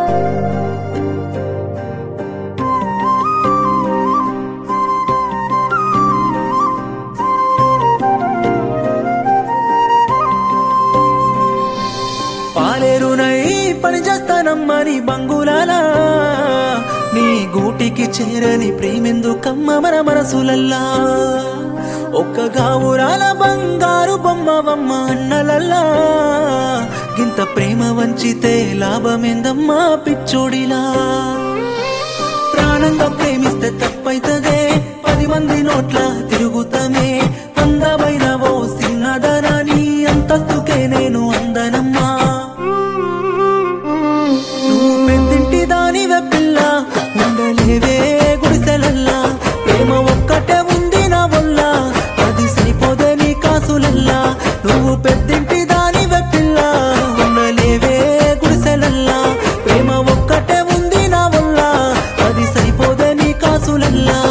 పాలేరునై పని చేస్తానమ్మని బంగులాలా నీ గూటికి చేరని ప్రేమెందుకమ్మ మన మనసులల్లా ఒక్క గావురాల బంగారు బొమ్మవమ్మ అన్నలల్లా గింత ప్రేమ వంచితే లాభమేందమ్మా పిచ్చోడిలా ప్రాణంగా ప్రేమిస్తే తప్పైతదే పది మంది నోట్ల తిరుగుతామే అందమైన ఓ సిన్నదనాని అంతస్తుకే నేను అందనమ్మా నువ్వు పెద్దింటి దానివే పిల్ల ఉండలేవే గుడిసెలల్లా ప్రేమ ఒక్కటే ఉంది నా వల్ల అది సరిపోదే నీ కాసులల్లా నువ్వు పెద్దింటి దానివే పిల్ల ఉండలేవే గుడిసెలల్లా ప్రేమ ఒక్కటే ఉంది నా వల్ల అది సరిపోదే నీ కాసులల్లా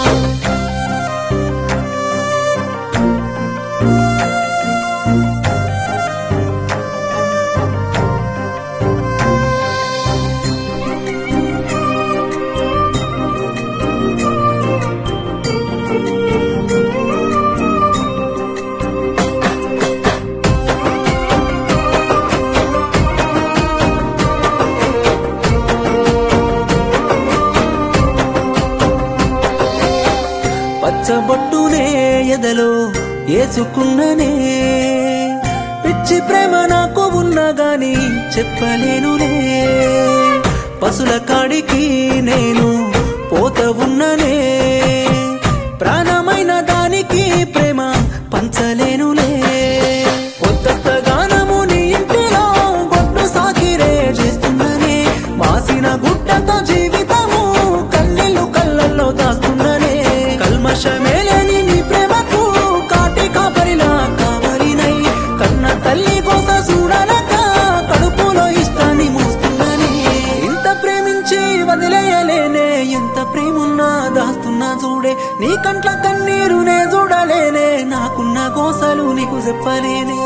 పచ్చబొట్టునే ఎదలో ఏసుకున్ననే పిచ్చి ప్రేమ నాకు ఉన్నా గాని చెప్పలేనులే పసుల కాడికి నేను పోత ఉన్ననే ప్రాణమైన దానికి ప్రేమ పంచలేనులే పొద్దుత గానము నీ ఇంటిలో గొడ్డు సాగిరే చేస్తున్ననే మాసిన గుడ్డతో జీవితము కన్నీళ్ళు కళ్ళల్లో దాస్తున్ననే కల్మషమేలేని నీ ప్రేమకు కాటి కాపరిలా కావలినై కన్న తల్లి కోస చూడనక కడుపులో ఇష్టాన్ని మూస్తున్ననే ఇంత ప్రేమించి వదిలేయలేనే ఎంత ప్రేమున్నా దాస్తున్నా చూడే నీ కంట్ల కన్నీరునే చూడలేనే నాకున్న గోసలు నీకు చెప్పలేనే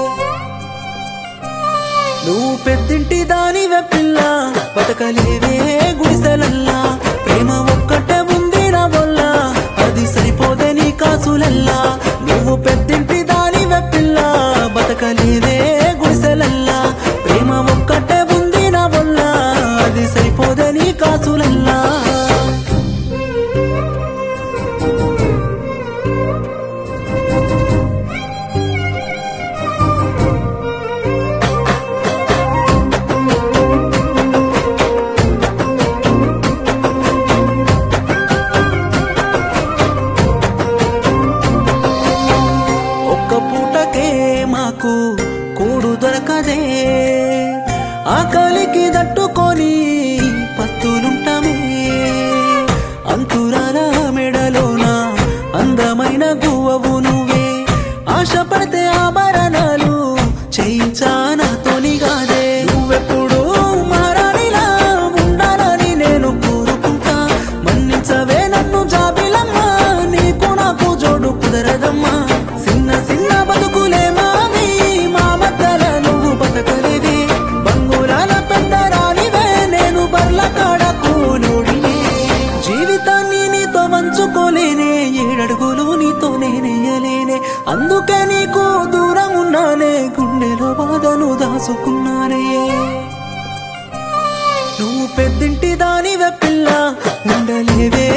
నువ్వు పెద్దింటి దానివే పిల్ల బతకలేవే గుడిసెలల్లా ప్రేమ ఒక్కటే ఉంది నా వల్ల అది సరిపోదే నీ కాసులల్లా నువ్వు పెద్దింటి దానివే పిల్ల బతకలేవే గుడిసెలల్లా ప్రేమ ఒక్కటే ఉంది నా వల్ల అది సరిపోదే నీ కాసులల్లా ఒక్క పూటకే మాకు కూడు దొరకదే ఆకలికి దట్టుకొని పత్తులుంటామే అంతురాల మెడలోన అందమైన గువ్వవు నువ్వే ఆశపడితే ఆభరణాలు చేయించానా తొలిగాదే నువ్వెప్పుడు మారానిలా ఉండాలని నేను కోరుకుంటా మన్నించవే నన్ను జాబిలమ్మా నీకు నాకు జోడు కుదరదమ్మా చిన్న చిన్న బతుకులే మావి మా మధ్యల నువ్వు బతకలేవి బంగుళాల పెద్ద రానివే నేను బర్ల కాడ కూలుడినే జీవితాన్ని నీతో వంచుకోలేనే ఏడడుగులు నీతో నేనేయలేనే అందుకే నీకు దూరం ఉన్నానే గుండెలో బాధను దాసుకున్నానే నువ్వు పెద్దింటి దానివే పిల్ల ఉండలేవే